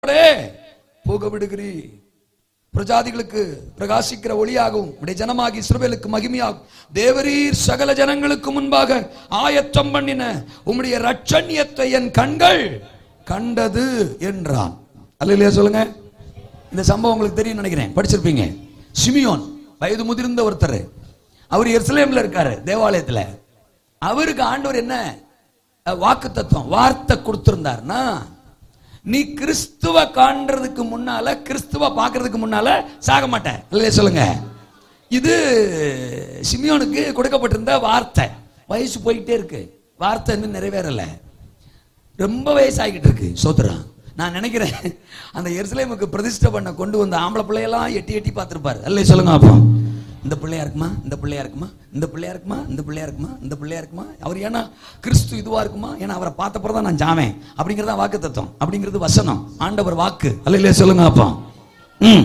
அவரே போக விடுகிறீ பிரஜாதிகளுக்கு பிரகாசிக்கிற ஒளியாகவும் உடைய ஜனமாகி இஸ்ரவேலுக்கு மகிமையாகும் தேவரீர் சகல ஜனங்களுக்கு முன்பாக ஆயத்தம் பண்ணின உம்முடைய ரட்சண்யத்தை என் கண்கள் கண்டது என்றான் அல்லையா சொல்லுங்க இந்த சம்பவம் உங்களுக்கு தெரியும் நினைக்கிறேன் படிச்சிருப்பீங்க சிமியோன் வயது முதிர்ந்த ஒருத்தர் அவர் எருசலேம்ல இருக்காரு தேவாலயத்துல அவருக்கு ஆண்டவர் என்ன வாக்கு தத்துவம் வார்த்தை கொடுத்திருந்தார்னா நீ கிறிஸ்துவ காண்றதுக்கு முன்னால கிறிஸ்துவ பார்க்கிறதுக்கு முன்னால சாக மாட்ட இல்லையா சொல்லுங்க இது சிமியோனுக்கு கொடுக்கப்பட்டிருந்த வார்த்தை வயசு போயிட்டே இருக்கு வார்த்தை இன்னும் நிறைவேறல ரொம்ப வயசாகிட்டு இருக்கு சோத்ரா நான் நினைக்கிறேன் அந்த எருசலேமுக்கு பிரதிஷ்டை பண்ண கொண்டு வந்த ஆம்பளை பிள்ளையெல்லாம் எட்டி எட்டி பார்த்திருப்பாரு அல்ல சொல்லுங்க அப்போ இந்த பிள்ளையா இருக்குமா இந்த பிள்ளையா இருக்குமா இந்த பிள்ளையா இருக்குமா இந்த பிள்ளையா இருக்குமா இந்த பிள்ளையா இருக்குமா அவர் ஏன்னா கிறிஸ்து இதுவா இருக்குமா ஏன்னா அவரை பார்த்த தான் நான் ஜாமேன் அப்படிங்கிறதா வாக்கு தத்துவம் அப்படிங்கிறது வசனம் ஆண்டவர் வாக்கு அல்ல இல்லையா சொல்லுங்க அப்போ ம்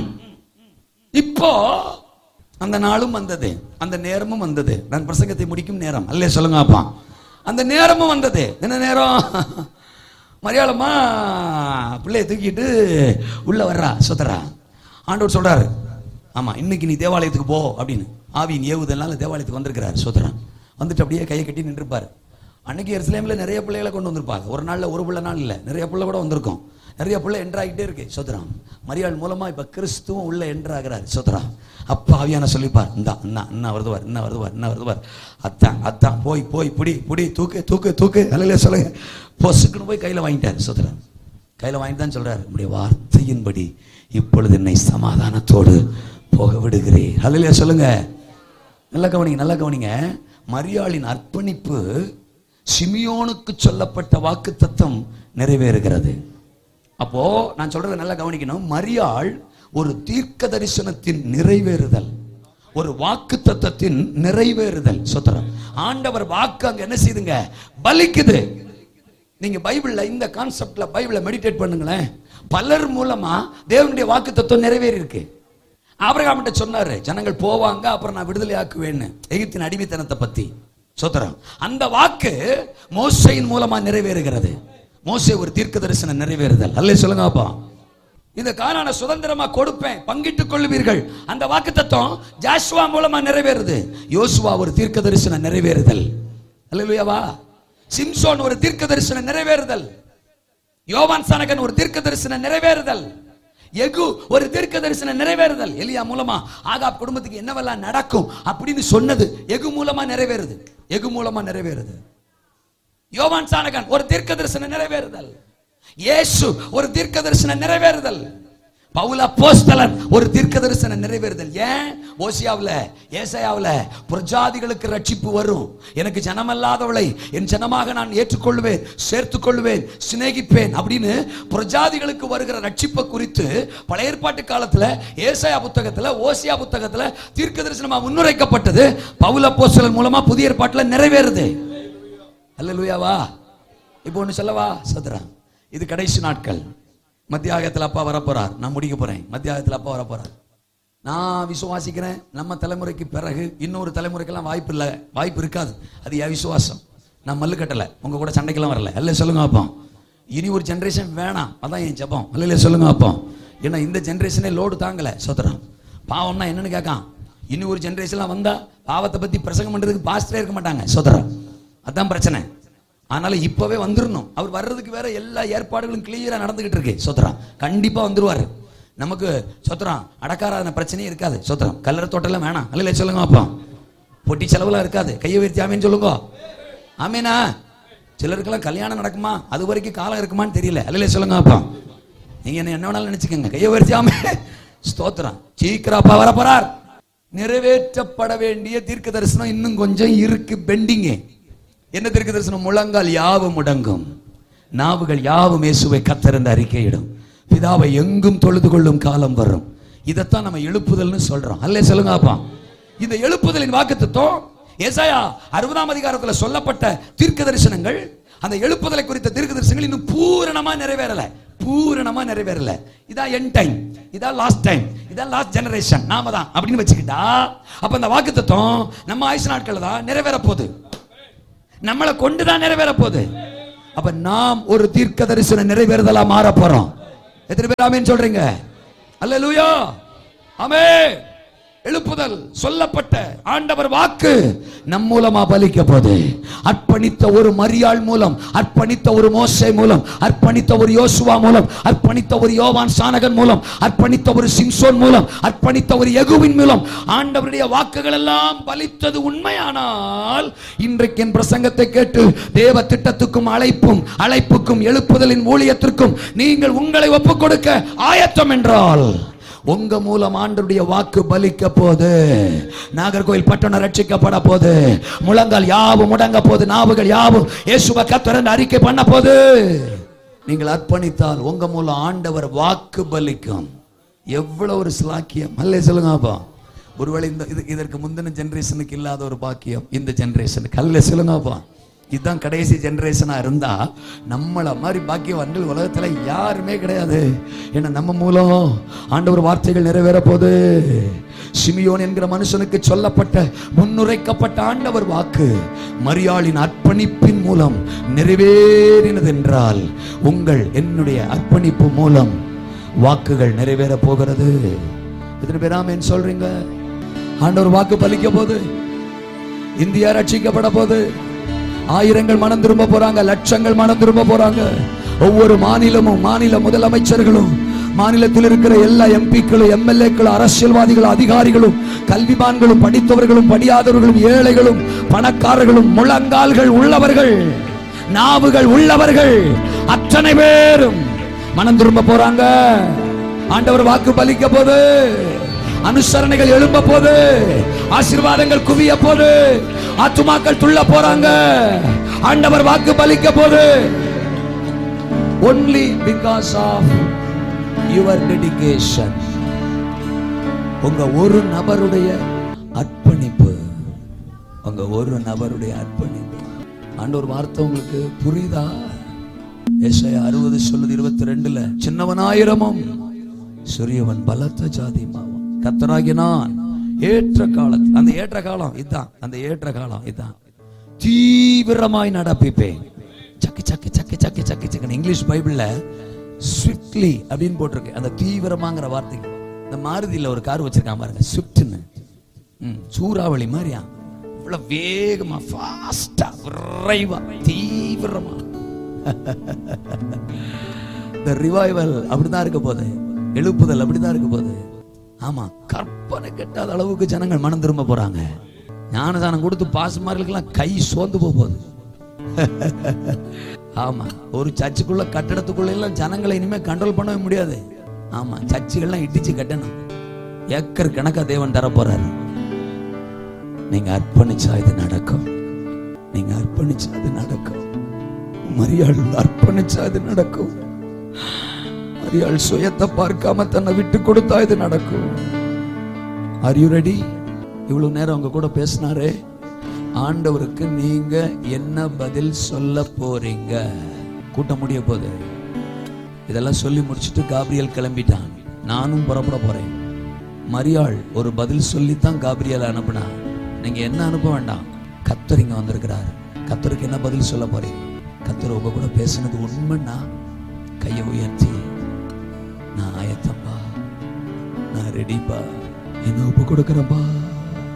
இப்போ அந்த நாளும் வந்தது அந்த நேரமும் வந்தது நான் பிரசங்கத்தை முடிக்கும் நேரம் அல்லே சொல்லுங்க அப்பா அந்த நேரமும் வந்தது என்ன நேரம் மரியாளமா பிள்ளைய தூக்கிட்டு உள்ள வர்றா சுத்தரா ஆண்டவர் சொல்றாரு ஆமா இன்னைக்கு நீ தேவாலயத்துக்கு போ அப்படின்னு ஆவியின் ஏவுதல்னால தேவாலயத்துக்கு வந்திருக்கிறார் சுத்தரன் வந்துட்டு அப்படியே கையை கட்டி நின்றுப்பாரு அன்னைக்கு எருசலேம்ல நிறைய பிள்ளைகளை கொண்டு வந்திருப்பாங்க ஒரு நாள்ல ஒரு பிள்ளை நாள் இல்லை நிறைய பிள்ளை கூட வந்திருக்கும் நிறைய பிள்ளை என்ட்ராகிட்டே இருக்கு சோத்ராம் மரியாள் மூலமா இப்ப கிறிஸ்துவும் உள்ள என்ட்ராகிறார் சோத்ராம் அப்பா ஆவியான சொல்லிப்பார் இந்தா அண்ணா அண்ணா வருதுவார் என்ன வருதுவார் என்ன வருதுவார் அத்தான் அத்தான் போய் போய் புடி புடி தூக்கு தூக்கு தூக்கு அல்லையா சொல்லுங்க பொசுக்குன்னு போய் கையில வாங்கிட்டார் சோத்ராம் கையில வாங்கிட்டு தான் சொல்றாரு உங்களுடைய வார்த்தையின்படி இப்பொழுது என்னை சமாதானத்தோடு போக விடுகிறேன் அல்லையா சொல்லுங்க நல்லா கவனிங்க நல்லா கவனிங்க மரியாளின் அர்ப்பணிப்பு சிமியோனுக்கு சொல்லப்பட்ட வாக்கு தத்தம் நிறைவேறுகிறது அப்போ நான் சொல்றதை நல்லா கவனிக்கணும் மரியாள் ஒரு தீர்க்க தரிசனத்தின் நிறைவேறுதல் ஒரு வாக்கு தத்தத்தின் நிறைவேறுதல் சொத்தரம் ஆண்டவர் வாக்கு அங்க என்ன செய்யுதுங்க பலிக்குது நீங்க பைபிள்ல இந்த கான்செப்ட்ல பைபிள மெடிடேட் பண்ணுங்களேன் பலர் மூலமா தேவனுடைய வாக்கு தத்துவம் நிறைவேறி இருக்கு ஆபிரகாமிட்ட சொன்னாரு ஜனங்கள் போவாங்க அப்புறம் நான் விடுதலை ஆக்குவேன்னு எகிப்தின் அடிமைத்தனத்தை பத்தி சோத்திரம் அந்த வாக்கு மோசையின் மூலமா நிறைவேறுகிறது மோசே ஒரு தீர்க்க தரிசனம் நிறைவேறுதல் அல்ல சொல்லுங்க அப்பா இந்த காலான சுதந்திரமா கொடுப்பேன் பங்கிட்டுக் கொள்வீர்கள் அந்த வாக்கு தத்துவம் ஜாஸ்வா மூலமா நிறைவேறுது யோசுவா ஒரு தீர்க்க தரிசனம் நிறைவேறுதல் அல்லையாவா சிம்சோன் ஒரு தீர்க்க தரிசனம் நிறைவேறுதல் யோவான் சனகன் ஒரு தீர்க்க தரிசனம் நிறைவேறுதல் எகு ஒரு தீர்க்க தரிசனம் நிறைவேறுதல் எலியா மூலமா ஆகாப் குடும்பத்துக்கு என்னவெல்லாம் நடக்கும் அப்படின்னு சொன்னது எகு மூலமா நிறைவேறுது எகு மூலமா நிறைவேறுது யோவான் சானகன் ஒரு தீர்க்க தரிசனம் நிறைவேறுதல் இயேசு ஒரு தீர்க்க தரிசனம் நிறைவேறுதல் பவுல போஸ்தலன் ஒரு தீர்க்க தரிசனம் நிறைவேறுதல் ஏன் ஓசியாவுல ஏசையாவுல பிரஜாதிகளுக்கு ரட்சிப்பு வரும் எனக்கு ஜனமல்லாதவளை என் ஜனமாக நான் ஏற்றுக்கொள்வேன் சேர்த்துக் கொள்வேன் சிநேகிப்பேன் அப்படின்னு பிரஜாதிகளுக்கு வருகிற ரட்சிப்பை குறித்து பழைய ஏற்பாட்டு காலத்துல ஏசாயா புத்தகத்துல ஓசியா புத்தகத்துல தீர்க்க தரிசனமா முன்னுரைக்கப்பட்டது பவுல போஸ்தலன் மூலமா புதிய ஏற்பாட்டுல நிறைவேறுது அல்லேலூயாவா இப்போ ஒன்று சொல்லவா சதுரா இது கடைசி நாட்கள் மத்தியாகத்தில் அப்பா வரப்போறார் நான் முடிக்க போறேன் மத்தியாகத்தில் அப்பா வரப்போறார் நான் விசுவாசிக்கிறேன் நம்ம தலைமுறைக்கு பிறகு இன்னொரு தலைமுறைக்கெல்லாம் வாய்ப்பு இல்லை வாய்ப்பு இருக்காது அது என் விசுவாசம் நான் மல்லு கட்டலை உங்க கூட சண்டைக்கெல்லாம் வரல அல்ல சொல்லுங்க அப்போ இனி ஒரு ஜென்ரேஷன் வேணாம் அதான் என் ஜெபம் அல்ல சொல்லுங்க அப்போ ஏன்னா இந்த ஜென்ரேஷனே லோடு தாங்கல சோதரம் பாவம்னா என்னன்னு கேட்கான் இனி ஒரு ஜென்ரேஷன்லாம் வந்தா பாவத்தை பத்தி பிரசங்கம் பண்றதுக்கு பாஸ்டரே இருக்க மாட்டாங்க சோதரம் அதான் பிரச்சனை அதனால இப்பவே வந்துடணும் அவர் வர்றதுக்கு வேற எல்லா ஏற்பாடுகளும் கிளியரா நடந்துகிட்டு இருக்கு சோத்ரம் கண்டிப்பா வந்துருவாரு நமக்கு சோத்ரம் அடக்காரான பிரச்சனையே இருக்காது சோத்ரம் கல்லறை தோட்டம்லாம் வேணாம் அல்ல சொல்லுங்க அப்பா பொட்டி செலவுலாம் இருக்காது கையை உயர்த்தி ஆமேன்னு சொல்லுங்க ஆமேனா சிலருக்கெல்லாம் கல்யாணம் நடக்குமா அது வரைக்கும் காலம் இருக்குமான்னு தெரியல அல்ல சொல்லுங்க அப்பா நீங்க என்ன என்ன வேணாலும் நினைச்சுக்கோங்க கையை உயர்த்தி ஆமே ஸ்தோத்திரம் சீக்கிரம் அப்பா வர போறார் நிறைவேற்றப்பட வேண்டிய தீர்க்க தரிசனம் இன்னும் கொஞ்சம் இருக்கு பெண்டிங்க என்ன தீர்க்க தரிசனம் முழங்கால் யாவும் முடங்கும் நாவுகள் யாவும் இயேசுவை கத்தறிந்து அறிக்கையிடும் பிதாவை எங்கும் தொழுது கொள்ளும் காலம் வரும் இதைத்தான் நம்ம எழுப்புதல்னு சொல்றோம் அல்ல சொல்லுங்க அப்பா இந்த எழுப்புதலின் வாக்குத்தத்தம் ஏசாயா அறுபதாம் அதிகாரத்துல சொல்லப்பட்ட தீர்க்க தரிசனங்கள் அந்த எழுப்புதலை குறித்த தீர்க்க தரிசனங்கள் இன்னும் பூரணமா நிறைவேறல பூரணமா நிறைவேறல இதான் என் டைம் இதான் லாஸ்ட் டைம் இதான் லாஸ்ட் ஜெனரேஷன் நாம தான் அப்படின்னு வச்சுக்கிட்டா அப்ப அந்த வாக்குத்தத்தம் நம்ம ஆயுசு நாட்கள் தான் நிறைவேற போகுது நம்மளை கொண்டுதான் நிறைவேற போகுது அப்ப நாம் ஒரு தீர்க்க தரிசன நிறைவேறுதலா மாற போறோம் எத்தனை பேர் ஆமென் சொல்றீங்க அல்லேலூயா ஆமே எழுப்புதல் சொல்லப்பட்ட ஆண்டவர் வாக்கு நம் மூலமா பலிக்க போது அர்ப்பணித்த ஒரு மரியாள் மூலம் அர்ப்பணித்த ஒரு மோசே மூலம் அர்ப்பணித்த ஒரு யோசுவா மூலம் அர்ப்பணித்த ஒரு யோவான் சானகன் மூலம் அர்ப்பணித்த ஒரு சிம்சோன் மூலம் அர்ப்பணித்த ஒரு யகுவின் மூலம் ஆண்டவருடைய வாக்குகள் எல்லாம் பலித்தது உண்மையானால் இன்றைக்கு என் பிரசங்கத்தை கேட்டு தேவ திட்டத்துக்கும் அழைப்பும் அழைப்புக்கும் எழுப்புதலின் ஊழியத்திற்கும் நீங்கள் உங்களை ஒப்புக் கொடுக்க ஆயத்தம் என்றால் உங்க மூலம் ஆண்டருடைய வாக்கு பலிக்க போது நாகர்கோயில் பட்டணம் ரட்சிக்கப்பட போது முழங்கால் யாவும் முடங்க போது நாவுகள் யாவும் இயேசுவை கத்திறந்து அறிக்கை பண்ண போது நீங்கள் அர்ப்பணித்தால் உங்க மூலம் ஆண்டவர் வாக்கு பலிக்கும் எவ்வளவு ஒரு ஸ்லாக்கியம் அல்லே சொல்லுங்க அப்பா ஒருவேளை இந்த இது இதற்கு முந்தின ஜெனரேஷனுக்கு இல்லாத ஒரு பாக்கியம் இந்த ஜெனரேஷனுக்கு அல்ல சொல்லுங்கப்பா இதுதான் கடைசி ஜெனரேஷனா இருந்தா நம்மள மாதிரி பாக்கியவான்கள் உலகத்துல யாருமே கிடையாது ஏன்னா நம்ம மூலம் ஆண்டவர் வார்த்தைகள் நிறைவேற போகுது சிமியோன் என்கிற மனுஷனுக்கு சொல்லப்பட்ட முன்னுரைக்கப்பட்ட ஆண்டவர் வாக்கு மரியாளின் அர்ப்பணிப்பின் மூலம் நிறைவேறினது என்றால் உங்கள் என்னுடைய அர்ப்பணிப்பு மூலம் வாக்குகள் நிறைவேற போகிறது எத்தனை பேராமேன்னு சொல்றீங்க ஆண்டவர் வாக்கு பலிக்க போது இந்தியா ரட்சிக்கப்பட போது ஆயிரங்கள் மனம் திரும்ப போறாங்க லட்சங்கள் மனம் திரும்ப போறாங்க ஒவ்வொரு மாநிலமும் மாநில முதலமைச்சர்களும் மாநிலத்தில் இருக்கிற எல்லா எம்பிக்களும் எம்எல்ஏக்களும் அரசியல்வாதிகளும் அதிகாரிகளும் கல்விமான்களும் படித்தவர்களும் படியாதவர்களும் ஏழைகளும் பணக்காரர்களும் முழங்கால்கள் உள்ளவர்கள் நாவுகள் உள்ளவர்கள் அத்தனை பேரும் மனம் திரும்ப போறாங்க ஆண்டவர் வாக்கு பலிக்க போது அனுசரணைகள் எழும்ப போது ஆசீர்வாதங்கள் குவிய போது ஆத்துமாக்கள் துள்ள போறாங்க ஆண்டவர் வாக்கு பலிக்க போது only because of your dedication உங்க ஒரு நபருடைய அர்ப்பணிப்பு உங்க ஒரு நபருடைய அர்ப்பணிப்பு ஆண்டவர் வார்த்தை உங்களுக்கு புரியுதா ஏசாயா அறுபது சொல்லுது இருபத்தி ரெண்டுல சின்னவனாயிரமும் சிறியவன் பலத்த ஜாதிமாவும் கத்தராகி நான் ஏற்ற காலத்தில் அந்த ஏற்ற காலம் இதுதான் அந்த ஏற்ற காலம் இதுதான் தீவிரமாய் நடப்பிப்பேன் சக்கு சக்கு சக்கு சக்கு சக்கு சக்கு இங்கிலீஷ் பைபிள்ல ஸ்விஃப்ட்லி அப்படின்னு போட்டிருக்கு அந்த தீவிரமாங்கிற வார்த்தை இந்த மாருதியில ஒரு கார் வச்சிருக்கான் பாருங்க ஸ்விஃப்ட்னு ம், சூறாவளி மாதிரியா இவ்வளவு வேகமா ஃபாஸ்டா விரைவா தீவிரமா இந்த ரிவைவல் அப்படிதான் இருக்க போகுது எழுப்புதல் அப்படிதான் இருக்க போகுது ஆமா கற்பனை கெட்டாத அளவுக்கு ஜனங்கள் மனம் திரும்ப போறாங்க ஞானதானம் கொடுத்து பாசுமார்களுக்கெல்லாம் கை சோர்ந்து போக போகுது ஆமா ஒரு சர்ச்சுக்குள்ள கட்டடத்துக்குள்ள எல்லாம் ஜனங்களை இனிமே கண்ட்ரோல் பண்ணவே முடியாது ஆமா சர்ச்சுகள்லாம் இடிச்சு கட்டணும் ஏக்கர் கணக்கா தேவன் தர போறாரு நீங்க அர்ப்பணிச்சா இது நடக்கும் நீங்க அர்ப்பணிச்சா அது நடக்கும் மரியாள் அர்ப்பணிச்சா இது நடக்கும் மரியாள் சுயத்தை பார்க்காம தன்னை விட்டு கொடுத்தா இது நடக்கும் ஆர் யூ ரெடி இவ்வளவு நேரம் அவங்க கூட பேசினாரே ஆண்டவருக்கு நீங்க என்ன பதில் சொல்ல போறீங்க கூட்டம் முடிய போகுது இதெல்லாம் சொல்லி முடிச்சிட்டு காப்ரியல் கிளம்பிட்டான் நானும் புறப்பட போறேன் மரியாள் ஒரு பதில் சொல்லித்தான் காப்ரியல் அனுப்புனா நீங்க என்ன அனுப்ப வேண்டாம் கத்தர் இங்க வந்திருக்கிறார் கத்தருக்கு என்ன பதில் சொல்ல போறீங்க கத்தர் உங்க கூட பேசுனது உண்மைன்னா கையை உயர்த்தி நான் ஆயத்தம்பா நான் ரெடிப்பா என்ன ஒப்பு கொடுக்குறேன்பா